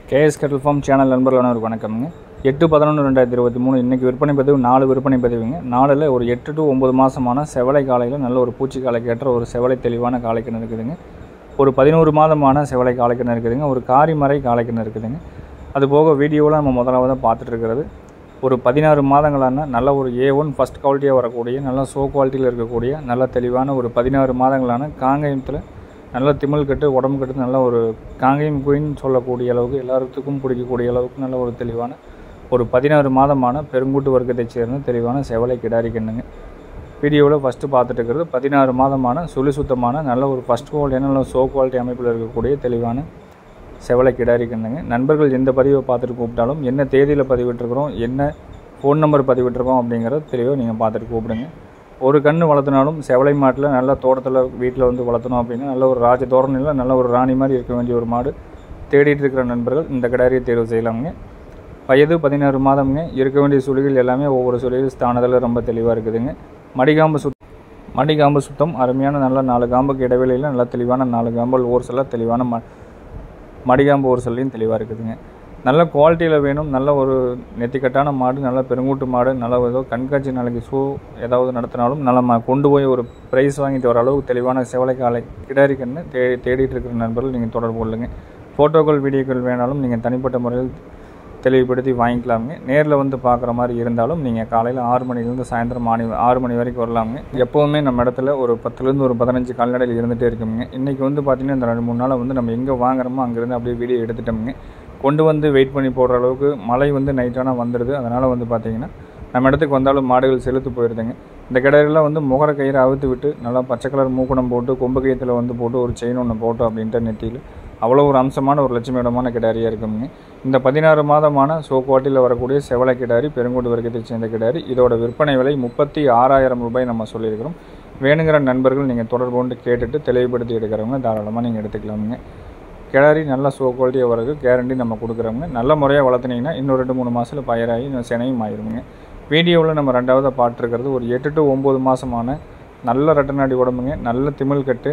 KS kettle form channel நண்பர்கள் அனைவருக்கும் வணக்கம்ங்க எட்டு பதினொன்று ரெண்டாயிரத்தி இருபத்தி மூணு இன்றைக்கி விற்பனை பதிவு நாலு விற்பனை பதிவுங்க நாலில் ஒரு எட்டு டு ஒம்பது மாதமான செவலை காலையில் நல்ல ஒரு பூச்சி காலைக்கு ஏற்ற ஒரு செவலை தெளிவான காலைக்கிணறு இருக்குதுங்க ஒரு பதினோரு மாதமான செவலை காலைக்கிணறு இருக்குதுங்க ஒரு காரிமறை காலைக்கிணறு இருக்குதுங்க அது போக வீடியோவில் நம்ம முதலாவது பார்த்துட்டு இருக்கிறது ஒரு பதினாறு மாதங்களான நல்ல ஒரு ஏ ஒன் ஃபஸ்ட் குவாலிட்டியாக வரக்கூடிய நல்ல சோ குவாலிட்டியில் இருக்கக்கூடிய நல்ல தெளிவான ஒரு பதினாறு மாதங்களான காங்கயத்தில் நல்ல திமிழ் கட்டு உடம்பு கட்டு நல்ல ஒரு காங்கேயம் குயின் சொல்லக்கூடிய அளவுக்கு எல்லாத்துக்கும் பிடிக்கக்கூடிய அளவுக்கு நல்ல ஒரு தெளிவான ஒரு பதினாறு மாதமான பெருங்கூட்டு வர்க்கத்தைச் சேர்ந்த தெளிவான செவலை கிடாரி கண்ணுங்க வீடியோவில் ஃபஸ்ட்டு பார்த்துட்டு இருக்கிறது பதினாறு மாதமான சுழி சுத்தமான நல்ல ஒரு ஃபஸ்ட் குவாலிட்டியான நல்ல சோ குவாலிட்டி அமைப்பில் இருக்கக்கூடிய தெளிவான செவலை கிடாரி கண்ணுங்க நண்பர்கள் எந்த பதிவை பார்த்துட்டு கூப்பிட்டாலும் என்ன தேதியில் பதிவிட்டிருக்கிறோம் என்ன ஃபோன் நம்பர் பதிவிட்டிருக்கோம் அப்படிங்கிறத தெளிவாக நீங்கள் பார்த்துட்டு கூப்பிடுங்க ஒரு கன்று வளர்த்தினாலும் செவலை மாட்டில் நல்ல தோட்டத்தில் வீட்டில் வந்து வளர்த்தணும் அப்படின்னா நல்ல ஒரு ராஜ தோரணையில் நல்ல ஒரு ராணி மாதிரி இருக்க வேண்டிய ஒரு மாடு தேடிட்டு இருக்கிற நண்பர்கள் இந்த கிடாரியை தேர்வு செய்யலாமுங்க வயது பதினாறு மாதம்ங்க இருக்க வேண்டிய சுழிகள் எல்லாமே ஒவ்வொரு சுழிகள் ஸ்தானத்தில் ரொம்ப தெளிவாக இருக்குதுங்க மடிகாம்பு சுத் மடிகாம்பு சுத்தம் அருமையான நல்ல நாலு காம்புக்கு இடைவெளியில் நல்ல தெளிவான நாலு காம்பல் ஒரு சில தெளிவான ம மடிகாம்பு ஒரு சொல்லையும் தெளிவாக இருக்குதுங்க நல்ல குவாலிட்டியில் வேணும் நல்ல ஒரு நெத்திக்கட்டான மாடு நல்ல பெருங்கூட்டு மாடு நல்ல ஏதோ கண்காட்சி நாளைக்கு ஷோ ஏதாவது நடத்தினாலும் நல்ல ம கொண்டு போய் ஒரு ப்ரைஸ் வாங்கிட்டு வர அளவுக்கு தெளிவான செவலை காலை கிடாரி கண்ணு தே தேடிட்டு இருக்கிற நண்பர்கள் நீங்கள் தொடர்பு கொள்ளுங்க ஃபோட்டோக்கள் வீடியோக்கள் வேணாலும் நீங்கள் தனிப்பட்ட முறையில் தெளிவுபடுத்தி வாங்கிக்கலாமுங்க நேரில் வந்து பார்க்குற மாதிரி இருந்தாலும் நீங்கள் காலையில் ஆறு மணிலேருந்து சாயந்தரம் மணி ஆறு மணி வரைக்கும் வரலாமுங்க எப்போவுமே நம்ம இடத்துல ஒரு பத்துலேருந்து ஒரு பதினஞ்சு கால்நடையில் இருந்துகிட்டே இருக்குங்க இன்றைக்கி வந்து பார்த்திங்கன்னா இந்த ரெண்டு மூணு நாள் வந்து நம்ம எங்கே வாங்குறோமோ அங்கேருந்து அப்படியே வீடியோ எடுத்துட்டோமுங்க கொண்டு வந்து வெயிட் பண்ணி போடுற அளவுக்கு மழை வந்து நைட்டானால் வந்துடுது அதனால் வந்து பார்த்திங்கன்னா நம்ம இடத்துக்கு வந்தாலும் மாடுகள் செலுத்து போயிடுதுங்க இந்த கிடரில் வந்து முகர கயிறை அவுத்து விட்டு நல்லா பச்சை கலர் மூக்கணம் போட்டு கொம்பு கயிற்றுல வந்து போட்டு ஒரு செயின் ஒன்று போட்டோம் அப்படின்ட்டு நெத்தியில் அவ்வளோ ஒரு அம்சமான ஒரு லட்சுமியிடமான கிடாரியாக இருக்குங்க இந்த பதினாறு மாதமான சோக்குவாட்டில் வரக்கூடிய செவலை கிடாரி பெருங்கோடு வர்க்கத்தை சேர்ந்த கிடாரி இதோட விற்பனை விலை முப்பத்தி ஆறாயிரம் ரூபாய் நம்ம சொல்லியிருக்கிறோம் வேணுங்கிற நண்பர்கள் நீங்கள் தொடர்பு கொண்டு கேட்டுட்டு தெளிவுபடுத்தி எடுக்கிறவங்க தாராளமாக நீங்கள் எடுத்துக்கலாமுங்க கிடாரி நல்லா சோ குவாலிட்டியாக வரது கேரண்டி நம்ம கொடுக்குறவங்க நல்ல முறையாக வளர்த்துனீங்கன்னா இன்னும் ரெண்டு மூணு மாதத்தில் பயிராகி இன்னும் சினையும் ஆயிருங்க வீடியோவில் நம்ம ரெண்டாவதாக பாட்டிருக்கிறது ஒரு எட்டு டு ஒம்பது மாதமான நல்ல ரெட்டநாடி உடம்புங்க நல்ல திமிழ் கட்டு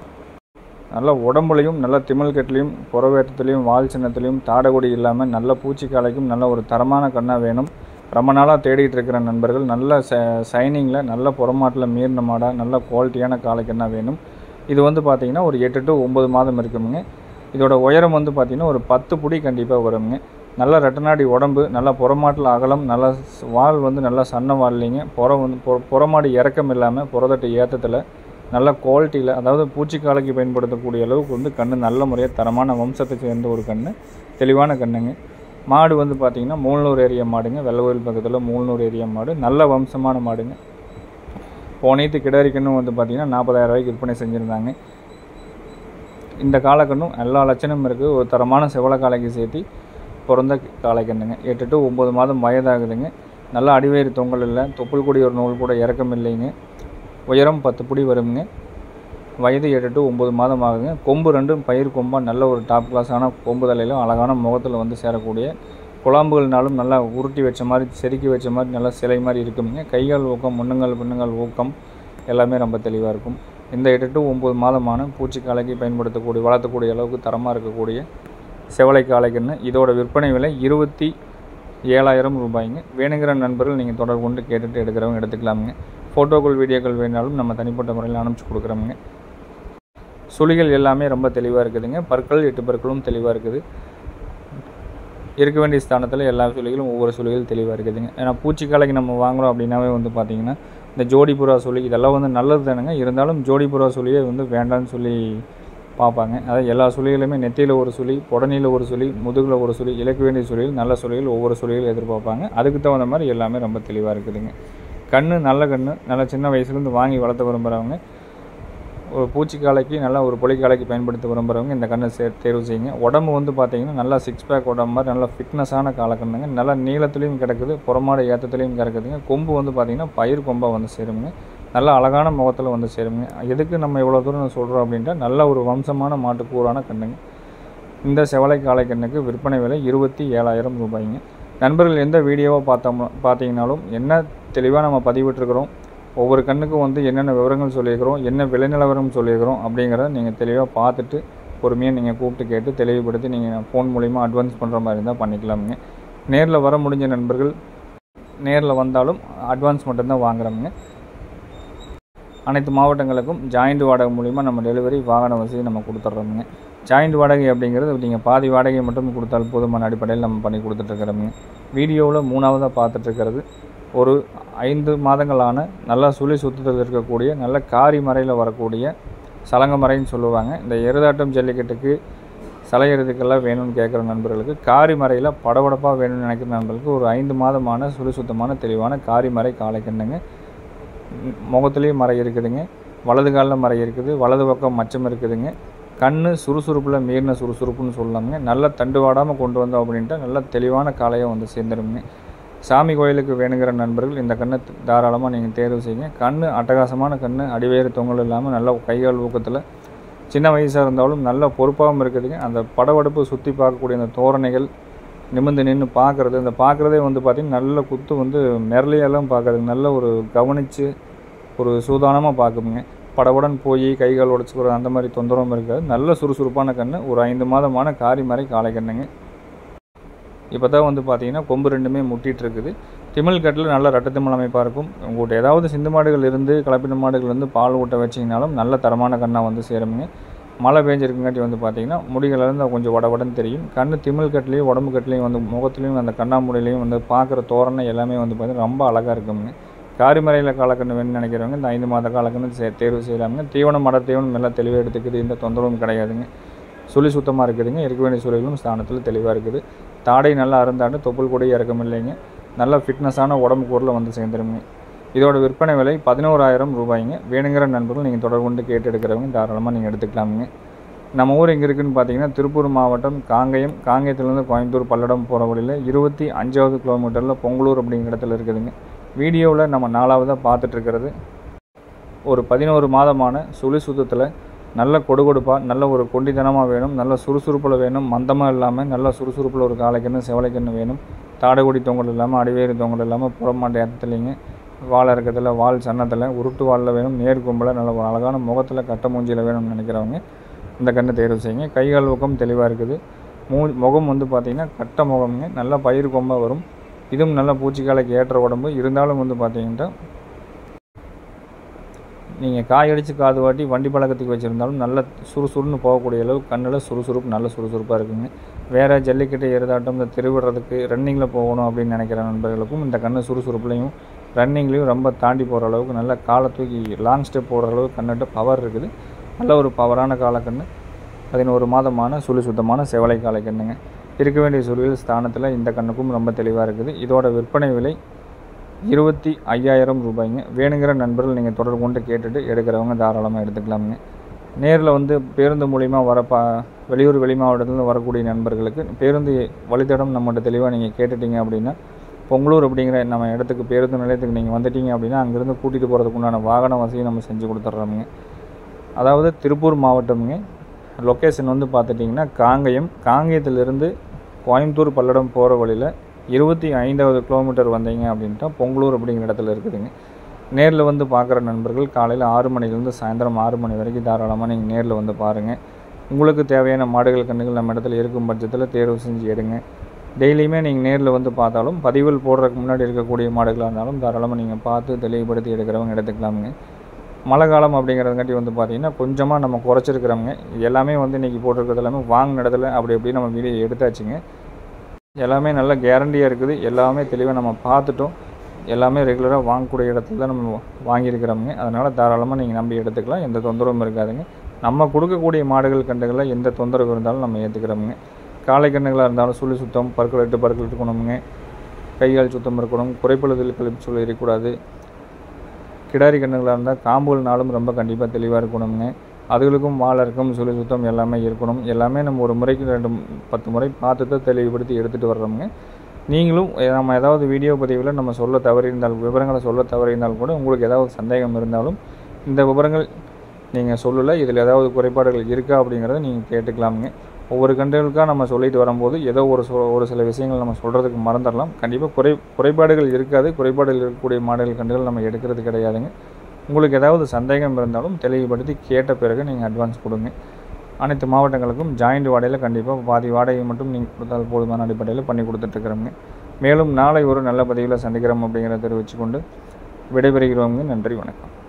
நல்ல உடம்புலையும் நல்ல திமிழ் கட்டுலையும் புறவேற்றத்துலேயும் வால் சின்னத்துலேயும் தாடகுடி இல்லாமல் நல்ல பூச்சிக்காலைக்கும் நல்ல ஒரு தரமான கண்ணாக வேணும் ரொம்ப நாளாக தேடிட்டு இருக்கிற நண்பர்கள் நல்ல ச சைனிங்கில் நல்ல புறமாட்டில் மீறின மாடாக நல்ல குவாலிட்டியான காலைக்கண்ணா வேணும் இது வந்து பார்த்திங்கன்னா ஒரு எட்டு டு ஒம்பது மாதம் இருக்குமுங்க இதோட உயரம் வந்து பார்த்திங்கன்னா ஒரு பத்து புடி கண்டிப்பாக வருங்க நல்ல ரெட்டநாடி உடம்பு நல்ல புறமாட்டில் அகலம் நல்ல வால் வந்து நல்லா சன்ன வால்லிங்க புறம் வந்து புற புறமாடி இறக்கம் இல்லாமல் புறதட்டு ஏற்றத்தில் நல்ல குவாலிட்டியில் அதாவது பூச்சிக்காலைக்கு பயன்படுத்தக்கூடிய அளவுக்கு வந்து கண் நல்ல முறையாக தரமான வம்சத்தை சேர்ந்த ஒரு கண் தெளிவான கண்ணுங்க மாடு வந்து பார்த்திங்கன்னா மூலனூர் ஏரியா மாடுங்க வெள்ளகோயில் பக்கத்தில் மூலனூர் ஏரியா மாடு நல்ல வம்சமான மாடுங்க போனேத்து கிடாரி கண்ணும் வந்து பார்த்திங்கன்னா நாற்பதாயிரம் ரூபாய்க்கு விற்பனை செஞ்சுருந்தாங்க இந்த காலக்கண்ணும் எல்லா லட்சணமும் இருக்குது ஒரு தரமான செவல காலைக்கு சேர்த்து பிறந்த காளைக்கண்ணுங்க எட்டு டு ஒம்பது மாதம் வயதாகுதுங்க நல்ல அடிவயிறு தொங்கல் இல்லை தொப்புள் கொடி ஒரு நூல் கூட இறக்கம் இல்லைங்க உயரம் பத்து புடி வருங்க வயது எட்டு டு ஒம்பது மாதம் ஆகுதுங்க கொம்பு ரெண்டும் பயிர் கொம்பாக நல்ல ஒரு டாப் கிளாஸான கொம்பு தலையிலும் அழகான முகத்தில் வந்து சேரக்கூடிய குழம்புகள்னாலும் நல்லா உருட்டி வச்ச மாதிரி செதுக்கி வச்ச மாதிரி நல்லா சிலை மாதிரி இருக்குங்க கைகால் ஊக்கம் முன்னங்கால் பின்னங்கால் ஊக்கம் எல்லாமே ரொம்ப தெளிவாக இருக்கும் இந்த எட்டு டு ஒம்பது மாதமான பூச்சிக்காலைக்கு பயன்படுத்தக்கூடிய வளர்த்தக்கூடிய அளவுக்கு தரமாக இருக்கக்கூடிய செவலை காளைக்கன்று இதோட விற்பனை விலை இருபத்தி ஏழாயிரம் ரூபாய்ங்க வேணுங்கிற நண்பர்கள் நீங்கள் தொடர்பு கொண்டு கேட்டுட்டு எடுக்கிறவங்க எடுத்துக்கலாமுங்க ஃபோட்டோக்கள் வீடியோக்கள் வேணாலும் நம்ம தனிப்பட்ட முறையில் அனுப்பிச்சி கொடுக்குறோமுங்க சுழிகள் எல்லாமே ரொம்ப தெளிவாக இருக்குதுங்க பற்கள் எட்டு பற்களும் தெளிவாக இருக்குது இருக்க வேண்டிய ஸ்தானத்தில் எல்லா சுழிகளும் ஒவ்வொரு சுழிகளும் தெளிவாக இருக்குதுங்க ஏன்னா பூச்சிக்காலைக்கு நம்ம வாங்குகிறோம் அப்படின்னாவே வந்து பார்த்திங்கன்னா இந்த ஜோடிபுறா சொல்லி இதெல்லாம் வந்து நல்லது தானுங்க இருந்தாலும் ஜோடிபுறா சொல்லியே வந்து வேண்டான்னு சொல்லி பார்ப்பாங்க அதாவது எல்லா சுழிகளுமே நெத்தியில் ஒரு சுழி புடனியில் ஒரு சுழி முதுகில் ஒரு சுழி இலக்க வேண்டிய சுழிகள் நல்ல சுழிகள் ஒவ்வொரு சுழிகளும் எதிர்பார்ப்பாங்க அதுக்கு தகுந்த மாதிரி எல்லாமே ரொம்ப தெளிவாக இருக்குதுங்க கண் நல்ல கண் நல்ல சின்ன வயசுலேருந்து வாங்கி வளர்த்த விரும்புகிறவங்க ஒரு பூச்சிக்காலைக்கு நல்லா ஒரு பொலிக்காலைக்கு பயன்படுத்த விரும்புகிறவங்க இந்த கண்ணை சே தேர்வு செய்யுங்க உடம்பு வந்து பார்த்திங்கன்னா நல்லா சிக்ஸ் பேக் உடம்பு மாதிரி நல்லா ஃபிட்னஸான காலக்கண்ணுங்க நல்லா நீளத்துலேயும் கிடக்குது புறமாட ஏற்றத்துலேயும் கிடக்குதுங்க கொம்பு வந்து பார்த்திங்கன்னா பயிர் கொம்பாக வந்து சேருங்க நல்ல அழகான முகத்தில் வந்து சேருங்க எதுக்கு நம்ம இவ்வளோ தூரம் சொல்கிறோம் அப்படின்ட்டா நல்ல ஒரு வம்சமான மாட்டுக்கூறான கண்ணுங்க இந்த செவலை காளை கண்ணுக்கு விற்பனை விலை இருபத்தி ஏழாயிரம் ரூபாய்ங்க நண்பர்கள் எந்த வீடியோவை பார்த்தோம் பார்த்தீங்கனாலும் என்ன தெளிவாக நம்ம பதிவிட்டிருக்கிறோம் ஒவ்வொரு கண்ணுக்கும் வந்து என்னென்ன விவரங்கள் சொல்லியிருக்கிறோம் என்ன விலை நிலவரம் சொல்லியிருக்கிறோம் அப்படிங்கிறத நீங்கள் தெளிவாக பார்த்துட்டு பொறுமையாக நீங்கள் கூப்பிட்டு கேட்டு தெளிவுபடுத்தி நீங்கள் ஃபோன் மூலிமா அட்வான்ஸ் பண்ணுற மாதிரி இருந்தால் பண்ணிக்கலாமுங்க நேரில் வர முடிஞ்ச நண்பர்கள் நேரில் வந்தாலும் அட்வான்ஸ் மட்டும்தான் வாங்குறோமுங்க அனைத்து மாவட்டங்களுக்கும் ஜாயிண்ட் வாடகை மூலிமா நம்ம டெலிவரி வாகன வசதி நம்ம கொடுத்துட்றோமுங்க ஜாயிண்ட் வாடகை அப்படிங்கிறது நீங்கள் பாதி வாடகை மட்டும் கொடுத்தால் போதுமான அடிப்படையில் நம்ம பண்ணி கொடுத்துட்ருக்குறோமுங்க வீடியோவில் மூணாவதாக பார்த்துட்ருக்கிறது ஒரு ஐந்து மாதங்களான நல்லா சுழி சுத்தத்தில் இருக்கக்கூடிய நல்ல காரி மறையில் வரக்கூடிய சலங்க மறைன்னு சொல்லுவாங்க இந்த எருதாட்டம் ஜல்லிக்கட்டுக்கு சலையிறதுக்கெல்லாம் வேணும்னு கேட்குற நண்பர்களுக்கு காரி மறையில் படபடப்பாக வேணும்னு நினைக்கிற நண்பர்களுக்கு ஒரு ஐந்து மாதமான சுழி சுத்தமான தெளிவான காரி மறை காலைக்கண்ணுங்க முகத்துலேயும் மறை இருக்குதுங்க வலது காலில் மறை இருக்குது வலது பக்கம் மச்சம் இருக்குதுங்க கண் சுறுசுறுப்பில் மீறின சுறுசுறுப்புன்னு சொல்லலாமுங்க நல்லா தண்டு வாடாமல் கொண்டு வந்தோம் அப்படின்ட்டு நல்ல தெளிவான காலையை வந்து சேர்ந்துருங்க சாமி கோயிலுக்கு வேணுங்கிற நண்பர்கள் இந்த கண்ணை தாராளமாக நீங்கள் தேர்வு செய்யுங்க கண் அட்டகாசமான கண் அடிவேறு தொங்கல் இல்லாமல் நல்ல கைகால் ஊக்கத்தில் சின்ன வயசாக இருந்தாலும் நல்ல பொறுப்பாகவும் இருக்குதுங்க அந்த படவடுப்பு சுற்றி பார்க்கக்கூடிய அந்த தோரணைகள் நிமிர்ந்து நின்று பார்க்குறது அந்த பார்க்குறதே வந்து பார்த்திங்கன்னா நல்ல குத்து வந்து மிரளையெல்லாம் பார்க்குறதுக்கு நல்ல ஒரு கவனித்து ஒரு சூதானமாக பார்க்குங்க படபடன் போய் கைகால் உடச்சிக்கிறது அந்த மாதிரி தொந்தரவும் இருக்காது நல்ல சுறுசுறுப்பான கன்று ஒரு ஐந்து மாதமான காரி மாதிரி காளை கண்ணுங்க இப்போ தான் வந்து பார்த்தீங்கன்னா கொம்பு ரெண்டுமே முட்டிகிட்டு இருக்குது திமிழ் கட்டில் நல்ல ரட்ட திமிழ் அமைப்பாக இருக்கும் உங்கள்கிட்ட ஏதாவது சிந்து மாடுகள் இருந்து கலப்பின மாடுகள் இருந்து பால் ஊட்ட வச்சிங்கனாலும் நல்ல தரமான கண்ணாக வந்து சேருமுங்க மழை பெஞ்சிருக்குங்காட்டி வந்து பார்த்தீங்கன்னா முடிகளிலேருந்து கொஞ்சம் வடவடன்னு தெரியும் கண் திமிழ் கட்டிலையும் உடம்பு கட்டிலையும் வந்து முகத்துலையும் அந்த கண்ணாமூடிலையும் வந்து பார்க்குற தோரணை எல்லாமே வந்து பார்த்திங்கன்னா ரொம்ப அழகாக இருக்குங்க காரிமறையில் காலக்கண்ணு வேணும்னு நினைக்கிறவங்க இந்த ஐந்து மாத காலக்கண்ணு சே தேர்வு செய்யலாமுங்க தீவனம் மட தீவனம் எல்லாம் தெளிவாக எடுத்துக்குது எந்த தொந்தரவும் கிடையாதுங்க சுழி சுத்தமாக இருக்குதுங்க இருக்க வேண்டிய சுழிகளும் ஸ்தானத்தில் தெளிவாக இருக்குது தாடை நல்லா அருந்தாண்டு தொப்புள் கூட இறக்கம் இல்லைங்க நல்ல ஃபிட்னஸான உடம்பு பொருளை வந்து சேர்ந்துருங்க இதோட விற்பனை விலை பதினோராயிரம் ரூபாய்ங்க வேணுங்கிற நண்பர்கள் நீங்கள் தொடர்பு கொண்டு கேட்டு எடுக்கிறவங்க தாராளமாக நீங்கள் எடுத்துக்கலாமுங்க நம்ம ஊர் எங்கே இருக்குதுன்னு பார்த்தீங்கன்னா திருப்பூர் மாவட்டம் காங்கயம் காங்கயத்துலேருந்து கோயம்புத்தூர் பல்லடம் போகிற வழியில் இருபத்தி அஞ்சாவது கிலோமீட்டரில் பொங்கலூர் அப்படிங்கிற இடத்துல இருக்குதுங்க வீடியோவில் நம்ம நாலாவதாக பார்த்துட்ருக்கிறது ஒரு பதினோரு மாதமான சுழி சுத்தத்தில் நல்ல கொடுகொடுப்பாக நல்ல ஒரு கொண்டித்தனமாக வேணும் நல்ல சுறுசுறுப்பில் வேணும் மந்தமாக இல்லாமல் நல்ல சுறுசுறுப்பில் ஒரு காலைக்கன்று செவலைக்கன்று வேணும் தாடைக்குடி தொங்கல் இல்லாமல் அடிவேறு தொங்கல் இல்லாமல் புறமாட்ட ஏற்றத்துலைங்க வாழை இருக்கிறதுல வால் சன்னத்தில் உருட்டு வாலில் வேணும் நேர் கும்பலில் நல்ல ஒரு அழகான முகத்தில் கட்ட மூஞ்சியில் வேணும்னு நினைக்கிறவங்க இந்த கண்ணை தேர்வு செய்யுங்க கைகால் பக்கம் தெளிவாக இருக்குது மூ முகம் வந்து பார்த்திங்கன்னா கட்ட முகம்ங்க நல்லா பயிர் கொம்பாக வரும் இதுவும் நல்ல பூச்சிக்காலைக்கு ஏற்ற உடம்பு இருந்தாலும் வந்து பார்த்தீங்கன்னா நீங்கள் காய் அடித்து காது வாட்டி வண்டி பழக்கத்துக்கு வச்சுருந்தாலும் நல்ல சுறுசுறுன்னு போகக்கூடிய அளவு கண்ணில் சுறுசுறுப்பு நல்ல சுறுசுறுப்பாக இருக்குங்க வேறு ஜல்லிக்கட்டு எருதாட்டம் இந்த திருவிடுறதுக்கு ரன்னிங்கில் போகணும் அப்படின்னு நினைக்கிற நண்பர்களுக்கும் இந்த கண்ணு சுறுசுறுப்புலையும் ரன்னிங்லேயும் ரொம்ப தாண்டி போகிற அளவுக்கு நல்ல காலை தூக்கி லாங் ஸ்டெப் போடுற அளவுக்கு கண்ணிட்ட பவர் இருக்குது நல்ல ஒரு பவரான காலக்கண்ணு பதினோரு மாதமான சுழி சுத்தமான செவலை காலைக்கண்ணுங்க இருக்க வேண்டிய சூழல் ஸ்தானத்தில் இந்த கண்ணுக்கும் ரொம்ப தெளிவாக இருக்குது இதோட விற்பனை விலை இருபத்தி ஐயாயிரம் ரூபாய்ங்க வேணுங்கிற நண்பர்கள் நீங்கள் தொடர்பு கொண்டு கேட்டுட்டு எடுக்கிறவங்க தாராளமாக எடுத்துக்கலாமுங்க நேரில் வந்து பேருந்து மூலிமா வர பா வெளியூர் வெளி மாவட்டத்துலேருந்து வரக்கூடிய நண்பர்களுக்கு பேருந்து வழித்தடம் நம்மகிட்ட தெளிவாக நீங்கள் கேட்டுட்டீங்க அப்படின்னா பொங்கலூர் அப்படிங்கிற நம்ம இடத்துக்கு பேருந்து நிலையத்துக்கு நீங்கள் வந்துட்டீங்க அப்படின்னா அங்கேருந்து கூட்டிகிட்டு போகிறதுக்கு உண்டான வாகன வசதியை நம்ம செஞ்சு கொடுத்துட்றோமுங்க அதாவது திருப்பூர் மாவட்டமுங்க லொக்கேஷன் வந்து பார்த்துட்டிங்கன்னா காங்கயம் காங்கயத்திலிருந்து கோயம்புத்தூர் பல்லடம் போகிற வழியில் இருபத்தி ஐந்தாவது கிலோமீட்டர் வந்தீங்க அப்படின்ட்டா பொங்கலூர் அப்படிங்கிற இடத்துல இருக்குதுங்க நேரில் வந்து பார்க்குற நண்பர்கள் காலையில் ஆறு மணிலேருந்து சாயந்தரம் ஆறு மணி வரைக்கும் தாராளமாக நீங்கள் நேரில் வந்து பாருங்கள் உங்களுக்கு தேவையான மாடுகள் கண்ணுகள் நம்ம இடத்துல இருக்கும் பட்சத்தில் தேர்வு செஞ்சு எடுங்க டெய்லியுமே நீங்கள் நேரில் வந்து பார்த்தாலும் பதிவுகள் போடுறதுக்கு முன்னாடி இருக்கக்கூடிய மாடுகளாக இருந்தாலும் தாராளமாக நீங்கள் பார்த்து தெளிவுபடுத்தி எடுக்கிறவங்க எடுத்துக்கலாமுங்க மழை காலம் அப்படிங்கிறதுங்காட்டி வந்து பார்த்திங்கன்னா கொஞ்சமாக நம்ம குறைச்சிருக்கிறவங்க எல்லாமே வந்து இன்றைக்கி போட்டிருக்கிறது எல்லாமே வாங்கின இடத்துல அப்படி அப்படி நம்ம வீடியோ எடுத்தாச்சுங்க எல்லாமே நல்ல கேரண்டியாக இருக்குது எல்லாமே தெளிவாக நம்ம பார்த்துட்டோம் எல்லாமே ரெகுலராக வாங்கக்கூடிய இடத்துல தான் நம்ம வாங்கியிருக்கிறோமுங்க அதனால் தாராளமாக நீங்கள் நம்பி எடுத்துக்கலாம் எந்த தொந்தரவும் இருக்காதுங்க நம்ம கொடுக்கக்கூடிய மாடுகள் கண்டுகளில் எந்த தொந்தரவு இருந்தாலும் நம்ம ஏற்றுக்கிறோமுங்க காளை கண்ணுகளாக இருந்தாலும் சுழி சுத்தம் பற்கள் எட்டு பற்கள் இருக்கணுமுங்க கைகால் சுத்தம் இருக்கணும் குறைப்பழுதில் கழிப்பு சொல்லி இருக்கக்கூடாது கிடாரி கண்ணுகளாக இருந்தால் காம்புகள் நாளும் ரொம்ப கண்டிப்பாக தெளிவாக இருக்கணுங்க அதுகளுக்கும் வாழை இருக்கும் சுழி சுத்தம் எல்லாமே இருக்கணும் எல்லாமே நம்ம ஒரு முறைக்கு ரெண்டு பத்து முறை பார்த்து தான் தெளிவுபடுத்தி எடுத்துகிட்டு வர்றோமுங்க நீங்களும் நம்ம ஏதாவது வீடியோ பதிவில் நம்ம சொல்ல தவறியிருந்தால் விவரங்களை சொல்ல தவறியிருந்தால் கூட உங்களுக்கு ஏதாவது சந்தேகம் இருந்தாலும் இந்த விவரங்கள் நீங்கள் சொல்லலை இதில் ஏதாவது குறைபாடுகள் இருக்கா அப்படிங்கிறத நீங்கள் கேட்டுக்கலாமுங்க ஒவ்வொரு கண்டுகளுக்காக நம்ம சொல்லிட்டு வரும்போது ஏதோ ஒரு சொ ஒரு சில விஷயங்கள் நம்ம சொல்கிறதுக்கு மறந்துடலாம் கண்டிப்பாக குறை குறைபாடுகள் இருக்காது குறைபாடுகள் இருக்கக்கூடிய மாடுகள் கண்டுகள் நம்ம எடுக்கிறது கிடையாதுங்க உங்களுக்கு ஏதாவது சந்தேகம் இருந்தாலும் தெளிவுபடுத்தி கேட்ட பிறகு நீங்கள் அட்வான்ஸ் கொடுங்க அனைத்து மாவட்டங்களுக்கும் ஜாயிண்ட் வாடகையில் கண்டிப்பாக பாதி வாடகை மட்டும் நீங்கள் கொடுத்தால் போதுமான அடிப்படையில் பண்ணி கொடுத்துட்ருக்குறோங்க மேலும் நாளை ஒரு நல்ல பதிவில் சந்திக்கிறோம் அப்படிங்கிறத தெரிவித்துக்கொண்டு விடைபெறுகிறோங்க நன்றி வணக்கம்